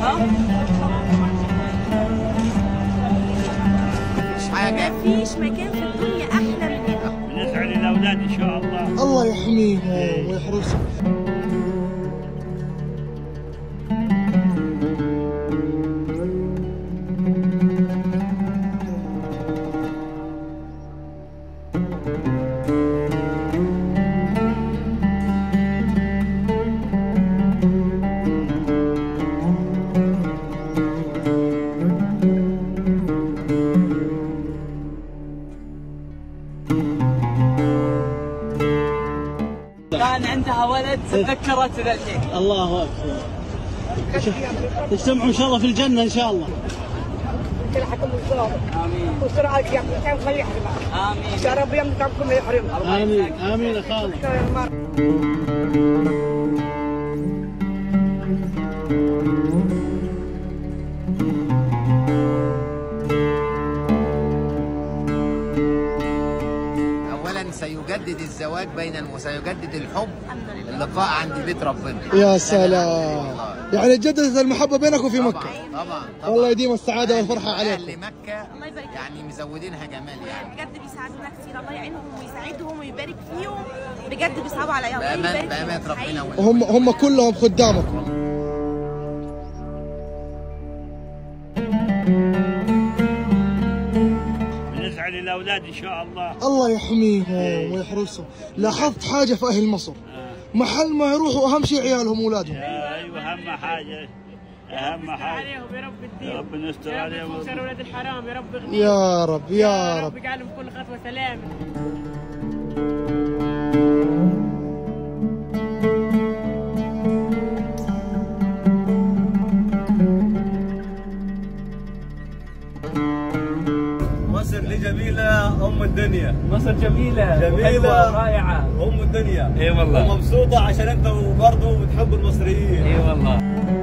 مش حاجة مفيش مكان في الدنيا احلى من هنا بنسعى للاولاد ان شاء الله الله يحميهم ويحرسهم كان عندها ولد تذكرت ذا الحين الله اكبر تجتمعوا ان شاء الله في الجنه ان شاء الله يلحقكم بالصواب امين وسرعة يا أخي خلي يحرمها امين يا رب يمتعكم يحرمها امين امين يا خالد أولا سيجدد الزواج بين الم... سيجدد الحب اللقاء عند بيت ربنا يا سلام يعني جددت المحبه بينك وفي طبعا مكه طبعا والله يديم السعاده والفرحه أهل عليكم مكة الله يبارك فيك. يعني مزودينها جمال يعني بجد بيساعدونا كتير الله يعينهم ويساعدهم ويبارك فيهم بجد بيصعبوا عليا الله بأمان يبارك بأمانة فيهم. ربنا حقيقي. وال- هم هم كلهم خدامكم بنسعى للاولاد ان شاء الله الله يحميهم ويحرسهم لاحظت حاجه في اهل مصر محل ما يروحوا اهم شيء عيالهم واولادهم ايوه اهم حاجه اهم حاجه عليهم يا رب الدين يا رب نستر عليهم شر ولاد الحرام يا رب اغنيهم يا رب يا رب اجعلهم كل خطوه سلام مصر دي جميلة أم الدنيا مصر جميله جميلة. وحلوة رائعه أم الدنيا اي والله ومبسوطة عشان أنت برضه بتحب المصريين اي والله